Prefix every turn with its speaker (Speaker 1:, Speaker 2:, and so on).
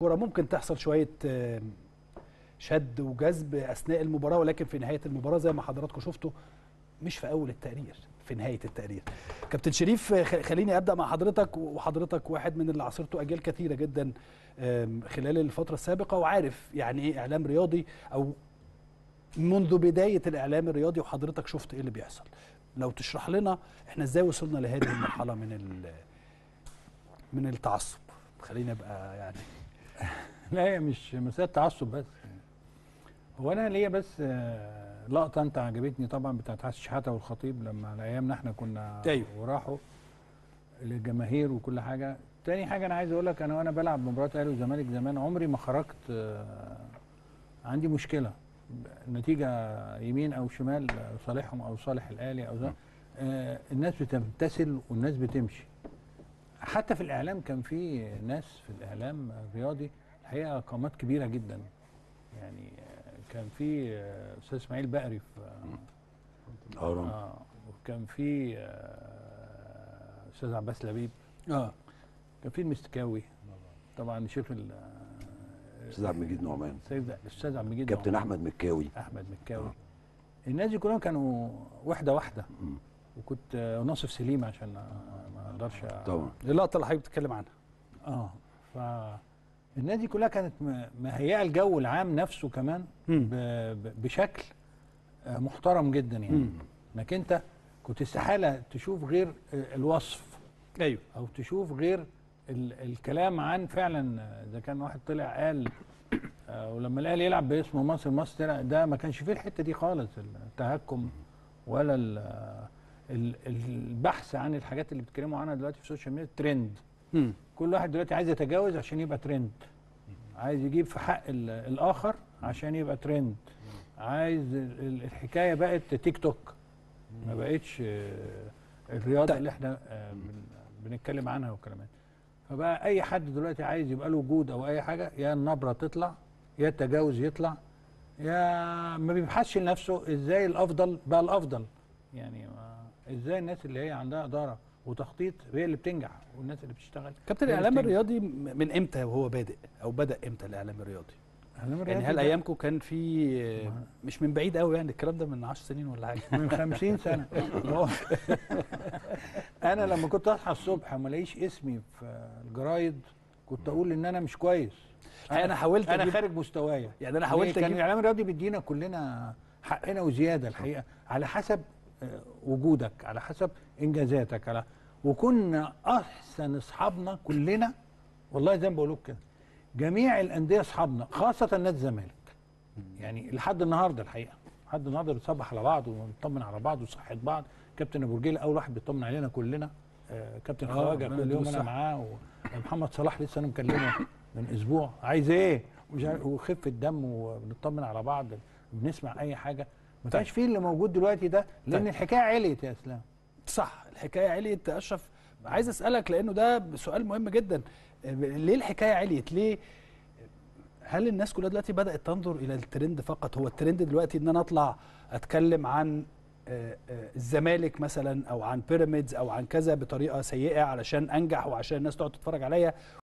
Speaker 1: كوره ممكن تحصل شويه آه، شد وجذب اثناء المباراه ولكن في نهايه المباراه زي ما حضراتكم شفتوا مش في اول التقرير في نهايه التقرير كابتن شريف آه، خ- خليني ابدا مع حضرتك وحضرتك واحد من اللي عاصرته اجيال كثيره جدا آم، خلال الفتره السابقه وعارف يعني ايه اعلام رياضي او منذ بدايه الاعلام الرياضي وحضرتك شفت ايه اللي بيحصل لو تشرح لنا احنا ازاي وصلنا لهذه المرحله من ال- من التعصب خلينا ابقى يعني
Speaker 2: لا هي مش مسألة تعصب بس هو انا ليا بس آه، لقطه انت عجبتني طبعا بتاعت حسن شحاته والخطيب لما على ايامنا احنا كنا
Speaker 1: أيوة.
Speaker 2: وراحوا للجماهير وكل حاجه تاني حاجه انا عايز اقول لك انا وانا بلعب مباراه اهلي وزمالك زمان عمري ما خرجت آه، عندي مشكله النتيجه يمين او شمال آه، صالحهم او صالح الاهلي او زي- آه، الناس بتمتثل والناس بتمشي حتى في الاعلام كان في ناس في الاعلام الرياضي الحقيقه قامات كبيره جدا يعني آه، كان في آه، استاذ اسماعيل بقري في آه،
Speaker 3: اه
Speaker 2: اه وكان في آه، استاذ عباس لبيب
Speaker 1: اه
Speaker 2: كان في المستكاوي طبعا شيخ ال-
Speaker 3: استاذ عبد المجيد نعمان
Speaker 2: السيد الاستاذ عبد المجيد
Speaker 3: كابتن
Speaker 2: نعمان.
Speaker 3: احمد مكاوي
Speaker 2: احمد مكاوي الناس دي كلهم كانوا وحده واحده
Speaker 3: مم.
Speaker 2: وكنت آه، ناصف سليم عشان ما- ما اقدرش أ-
Speaker 3: طبعا
Speaker 1: اللقطه اللي حضرتك بتتكلم عنها
Speaker 2: اه فالناس دي كلها كانت م- مهيئه الجو العام نفسه كمان
Speaker 1: مم.
Speaker 2: ب... ب... بشكل آه، محترم جدا يعني
Speaker 1: مم.
Speaker 2: انك انت كنت استحاله تشوف غير آه، الوصف
Speaker 1: ايوه
Speaker 2: او تشوف غير ال... الكلام عن فعلا آه، اذا كان واحد طلع قال آه، ولما الاهلي يلعب باسم مصر مصر طلع ده ما كانش فيه الحته دي خالص التهكم ولا ال... آه، ال- البحث عن الحاجات اللي بيتكلموا عنها دلوقتي في السوشيال ميديا ترند
Speaker 1: مم.
Speaker 2: كل واحد دلوقتي عايز يتجاوز عشان يبقى ترند عايز يجيب في حق ال- الاخر عشان يبقى ترند عايز ال- ال- الحكايه بقت تيك توك ما بقتش آه، الرياضه
Speaker 1: طيب.
Speaker 2: اللي احنا آه، بن- بنتكلم عنها والكلام ده فبقى اي حد دلوقتي عايز يبقى له وجود او اي حاجه يا النبره تطلع يا التجاوز يطلع يا ما بيبحثش لنفسه ازاي الافضل بقى الافضل يعني ما ازاي الناس اللي هي عندها اداره وتخطيط هي اللي بتنجح والناس اللي بتشتغل
Speaker 1: كابتن
Speaker 2: هي اللي
Speaker 1: الاعلام
Speaker 2: بتنجح.
Speaker 1: الرياضي م- من امتى وهو بادئ او بدا امتى الاعلام الرياضي
Speaker 2: إعلام
Speaker 1: يعني
Speaker 2: الرياضي
Speaker 1: هل
Speaker 2: ده
Speaker 1: ايامكم كان في آه، مش من بعيد قوي يعني الكلام ده من 10 سنين ولا حاجه
Speaker 2: من 50 سنه هو- انا لما كنت اصحى الصبح وما الاقيش اسمي في الجرايد كنت اقول ان انا مش كويس
Speaker 1: الحقيقة أنا حاولت
Speaker 2: انا
Speaker 1: أجيب-
Speaker 2: خارج مستوايا
Speaker 1: يعني انا حاولت
Speaker 2: كان
Speaker 1: اجيب
Speaker 2: الاعلام الرياضي بيدينا كلنا حقنا وزياده الحقيقه على حسب آه، وجودك على حسب انجازاتك على وكنا احسن اصحابنا كلنا والله زي ما بقول لك كده جميع الانديه اصحابنا خاصه نادي الزمالك يعني لحد النهارده الحقيقه لحد النهارده بنصبح على بعض ونطمن على بعض وصحه بعض كابتن ابو رجيل اول واحد بيطمن علينا كلنا آه كابتن
Speaker 1: آه،
Speaker 2: خواجه
Speaker 1: ربنا
Speaker 2: كل
Speaker 1: يديله
Speaker 2: يوم انا
Speaker 1: الصحة.
Speaker 2: معاه ومحمد صلاح لسه انا مكلمه من اسبوع عايز ايه ومش عارف- وخفه دم وبنطمن على بعض بنسمع اي حاجه ما كانش فيه اللي موجود دلوقتي ده لان
Speaker 1: طيب.
Speaker 2: الحكايه عليت يا اسلام
Speaker 1: صح الحكايه عليت يا اشرف عايز اسالك لانه ده سؤال مهم جدا آه، ليه الحكايه عليت ليه هل الناس كلها دلوقتي بدات تنظر الى الترند فقط هو الترند دلوقتي ان انا اطلع اتكلم عن آه، آه، الزمالك مثلا او عن بيراميدز او عن كذا بطريقه سيئه علشان انجح وعشان الناس تقعد تتفرج عليا